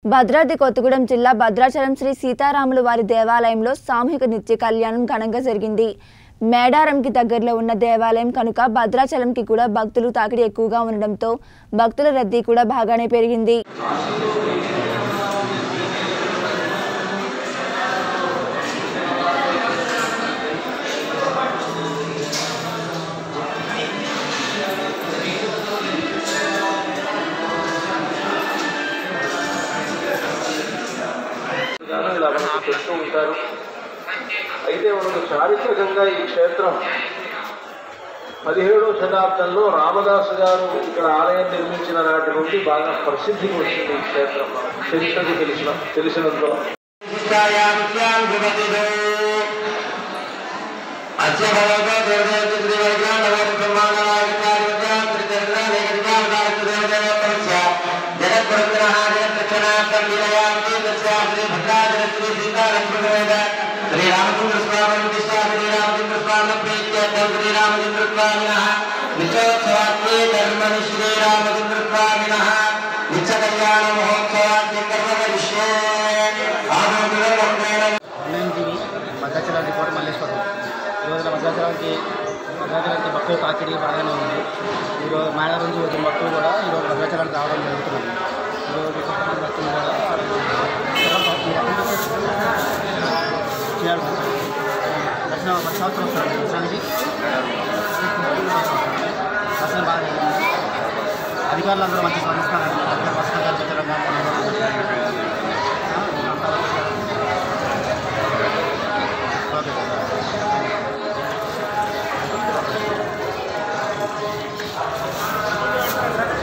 భద్రాద్రి కొత్తగూడెం జిల్లా భద్రాచలం శ్రీ సీతారాములు వారి దేవాలయంలో సామూహిక నిత్య కళ్యాణం ఘనంగా జరిగింది మేడారంకి దగ్గరలో ఉన్న దేవాలయం కనుక భద్రాచలంకి కూడా భక్తులు తాకిడి ఎక్కువగా ఉండడంతో భక్తుల రద్దీ కూడా బాగానే పెరిగింది విధానం ఇలా మనకు చెప్తూ ఉంటారు అయితే మనకు చారిత్రకంగా ఈ క్షేత్రం పదిహేడవ శతాబ్దంలో రామదాసు గారు ఇక్కడ ఆలయం నిర్మించిన నాటి నుండి బాగా ప్రసిద్ధికి వచ్చింది ఈ క్షేత్రం చరిత్రకు తెలిసిన తెలిసినందులో శ్రీరామచంద్ర స్వామి దిశా శ్రీరామచంద్ర స్వామి ప్రీత్య శ్రీరామచంద్ర స్వామిన నిత్యోత్సవాన్ని ధర్మని శ్రీరామచంద్ర స్వామిన నిత్య కళ్యాణ మహోత్సవాన్ని కర్మవిష్యే ఆనందం online TV Bhadrachalam report Malleshwaram ఈరోజు భద్రాచలానికి భద్రాచలానికి భక్తులు తాకిడి బాగానే ఉంది ఈరోజు మేడారం నుంచి వచ్చిన భక్తులు కూడా ఈరోజు భద్రాచలానికి రావడం జరుగుతుంది ఈరోజు కొంతమంది భక్తులు కూడా చేయాలి దర్శనం పది సంవత్సరం వస్తారు దర్శనానికి దర్శనం బాగా జరిగింది. అధికారులందరూ మంచి స్పందిస్తున్నారు